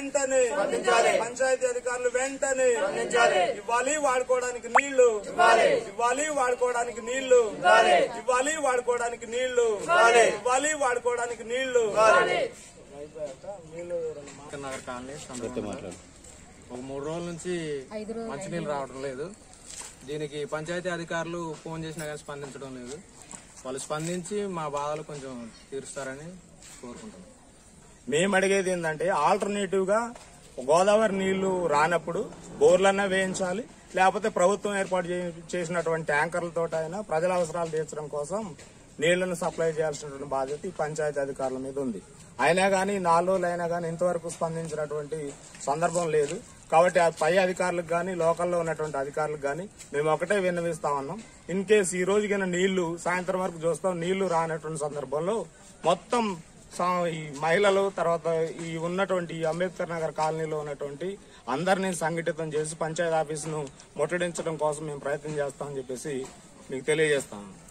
వెంటనే పంచాయతీ అధికారులు వెంటనే ఇవ్వాలి వాడుకోవడానికి నీళ్లు ఇవ్వాలి వాడుకోవడానికి నీళ్లు ఇవ్వాలి వాడుకోవడానికి నీళ్లు ఇవ్వాలి వాడుకోవడానికి నీళ్లు నగర్ కాలనీ సందర్భంగా ఒక మూడు రోజుల నుంచి మంచినీళ్ళు రావడం లేదు దీనికి పంచాయతీ అధికారులు ఫోన్ చేసినా కానీ స్పందించడం లేదు వాళ్ళు స్పందించి మా బాధలు కొంచెం తీరుస్తారని కోరుకుంటున్నాం మేము అడిగేది ఏంటంటే ఆల్టర్నేటివ్ గా గోదావరి నీళ్లు రానప్పుడు బోర్లన్నా వేయించాలి లేకపోతే ప్రభుత్వం ఏర్పాటు చే- చేసినటువంటి ట్యాంకర్లతో అయినా ప్రజల అవసరాలు తీర్చడం కోసం నీళ్లను సప్లై చేయాల్సినటువంటి బాధ్యత ఈ పంచాయతీ అధికారుల మీద ఉంది అయినా కానీ నాలుగు రోజులు అయినా కానీ ఇంతవరకు స్పందించినటువంటి సందర్భం లేదు కాబట్టి ఆ పై అధికారులకు కానీ లోకల్లో ఉన్నటువంటి అధికారులకు కానీ మేము ఒకటే విన్నవిస్తా ఉన్నాం ఇన్ కేసు ఈ రోజుకైనా నీళ్లు సాయంత్రం వరకు చూస్తాం నీళ్లు రానటువంటి సందర్భంలో మొత్తం సా- ఈ మహిళలు తర్వాత ఈ ఉన్నటువంటి ఈ అంబేద్కర్ నగర్ కాలనీలో ఉన్నటువంటి అందరినీ సంఘటితం చేసి పంచాయతీ ఆఫీసును ముట్టడించడం కోసం మేము ప్రయత్నం చేస్తామని చెప్పేసి మీకు తెలియజేస్తాము